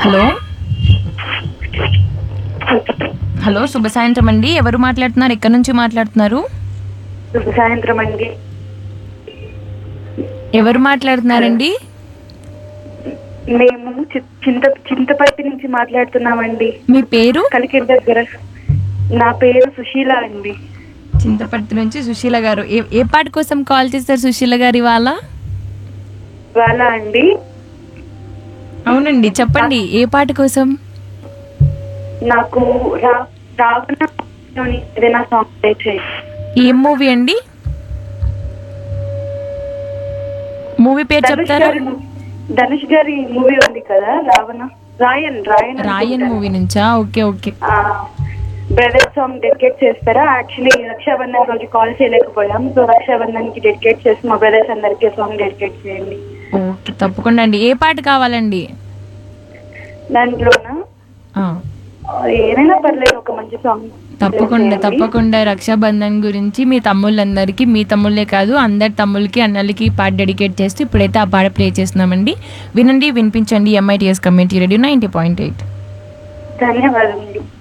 hello hello శుభ సాయంత్రం అండి ఎవరు మాట్లాడుతున్నారు ఎక్కడి నుంచి మాట్లాడుతున్నారు శుభ సాయంత్రం అండి ఎవరు మాట్లాడుతున్నారండి మేము చి- చింత చింతపర్తి నుంచి మాట్లాడుతున్నామండి మీ పేరు కలికిరి దగ్గర నా పేరు సుశీల అండి చింతపర్తి నుంచి సుశీల గారు ఏ ఏ పాట కోసం కాల్ చేస్తారు సుశీల గారు ఇవాళ వాళ్ళ అండి అవునండి చెప్పండి ఏ పాట కోసం నాకు రా రావణలోని ఏదైనా సాంగ్ ప్లే చేయండి ఏం మూవీ అండి మూవీ పేరు ధనుష్ చెప్తారా గారి ధనుష్ గారి మూవీ ఉంది కదా రావణ రాయన్ రాయన్ రాయన్ మూవీ నుంచా okay okay brother song dedicate చేస్తారా యాక్చువల్లీ రక్షాబంధన్ రోజు కాల్ చేయలేకపోయాం సో రక్షాబంధన్ కి డెడికేట్ చేసి మా బ్రదర్స్ అందరికీ సాంగ్ డెడికేట్ చేయండి ఓకే తప్పకుండా అండి ఏ పాట కావాలండి దాంట్లోన ఆ, ఏదైనా పర్లేదు ఒక మంచి సాంగ్ తప్పకుండా తప్పకుండా రక్షాబంధన్ గురించి మీ తమ్ముళ్ళందరికీ మీ తమ్ముళ్ళే కాదు అందరి తమ్ముళ్ళకి అన్నలకి ఈ పాట డెడికేట్ చేస్తూ ఇప్పుడైతే ఆ పాట ప్లే చేస్తున్నామండి వినండి వినిపించండి MITS community radio ninety point eight ధన్యవాదములు